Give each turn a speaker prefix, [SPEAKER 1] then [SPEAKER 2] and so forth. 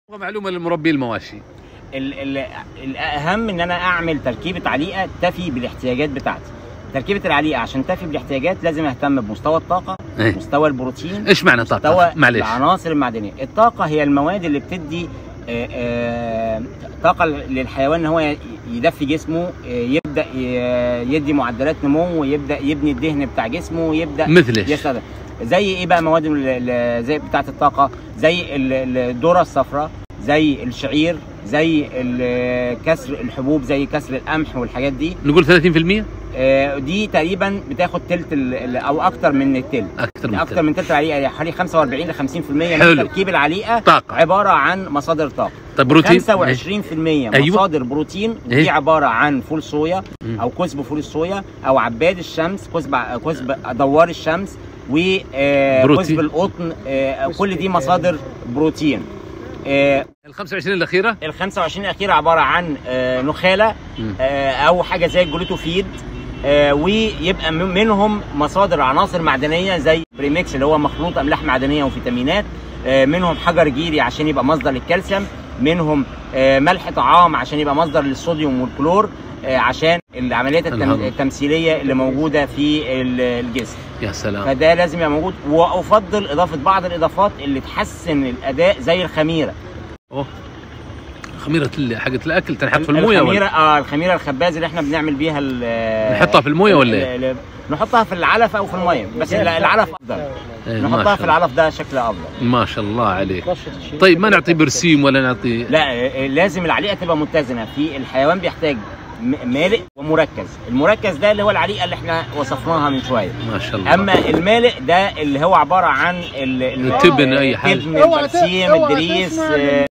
[SPEAKER 1] معلومه للمربي المواشي
[SPEAKER 2] ال ال الاهم ان انا اعمل تركيبه عليقه تفي بالاحتياجات بتاعتي تركيبه العليقه عشان تفي بالاحتياجات لازم اهتم بمستوى الطاقه
[SPEAKER 1] إيه.
[SPEAKER 2] مستوى البروتين
[SPEAKER 1] ايش معنى
[SPEAKER 2] مستوى
[SPEAKER 1] طاقه معلش
[SPEAKER 2] العناصر المعدنيه الطاقه هي المواد اللي بتدي آه، آه، طاقه للحيوان ان هو ي- يدفي جسمه آه، يبدا ي- يدي معدلات نمو ويبدا يبني الدهن بتاع جسمه ويبدا
[SPEAKER 1] مثل ايش
[SPEAKER 2] يستخدم زي ايه بقى مواد ال- ال- زي بتاعه الطاقه زي ال- ال- الذره الصفراء زي الشعير زي ال- كسر الحبوب زي كسر القمح والحاجات دي
[SPEAKER 1] نقول 30%
[SPEAKER 2] آه، دي تقريبا بتاخد تلت ال- ال- او اكتر من التلت
[SPEAKER 1] اكثر من
[SPEAKER 2] اكتر
[SPEAKER 1] كده.
[SPEAKER 2] من تلت العليقه يعني حوالي 45 ل 50%
[SPEAKER 1] حلو.
[SPEAKER 2] من تركيب العليقه
[SPEAKER 1] طاقه
[SPEAKER 2] عباره عن مصادر طاقه
[SPEAKER 1] طيب بروتين
[SPEAKER 2] 25%
[SPEAKER 1] أيوة.
[SPEAKER 2] مصادر بروتين
[SPEAKER 1] إيه؟
[SPEAKER 2] دي عباره عن فول صويا
[SPEAKER 1] مم.
[SPEAKER 2] او كسب فول الصويا او عباد الشمس كسب كسب دوار الشمس وكسب
[SPEAKER 1] بروتين.
[SPEAKER 2] القطن آه، كل دي مصادر بروتين آه،
[SPEAKER 1] ال 25 الاخيره
[SPEAKER 2] ال 25 الاخيره عباره عن آه، نخاله
[SPEAKER 1] مم.
[SPEAKER 2] آه، او حاجه زي الجلوتوفيد آه، ويبقى من- منهم مصادر عناصر معدنيه زي بريميكس اللي هو مخلوط املاح معدنيه وفيتامينات آه، منهم حجر جيري عشان يبقى مصدر للكالسيوم منهم آه، ملح طعام عشان يبقى مصدر للصوديوم والكلور آه، عشان العمليات التم-
[SPEAKER 1] الهضم.
[SPEAKER 2] التمثيليه اللي موجوده في ال- الجسم
[SPEAKER 1] يا سلام
[SPEAKER 2] فده لازم يبقى موجود وافضل اضافه بعض الاضافات اللي تحسن الاداء زي الخميره
[SPEAKER 1] اوه خميره ال- حقت الاكل تنحط في المويه
[SPEAKER 2] الخميره
[SPEAKER 1] ولا
[SPEAKER 2] اه الخميره الخباز اللي احنا بنعمل بيها ال-
[SPEAKER 1] نحطها في المويه ولا ايه؟
[SPEAKER 2] ال- ال- نحطها في العلف او في الميه بس ال- العلف افضل
[SPEAKER 1] إيه، ما
[SPEAKER 2] نحطها
[SPEAKER 1] شاء
[SPEAKER 2] في
[SPEAKER 1] الله.
[SPEAKER 2] العلف ده شكل افضل
[SPEAKER 1] ما شاء الله عليك طيب ما نعطي برسيم ولا نعطي
[SPEAKER 2] لا آه، لازم العليقه تبقى متزنه في الحيوان بيحتاج م- مالئ ومركز المركز ده اللي هو العليقه اللي احنا وصفناها من شويه
[SPEAKER 1] ما شاء الله
[SPEAKER 2] اما المالئ ده اللي هو عباره عن ال- ال-
[SPEAKER 1] التبن أي حاجة.
[SPEAKER 2] التبن البرسيم الدريس آه،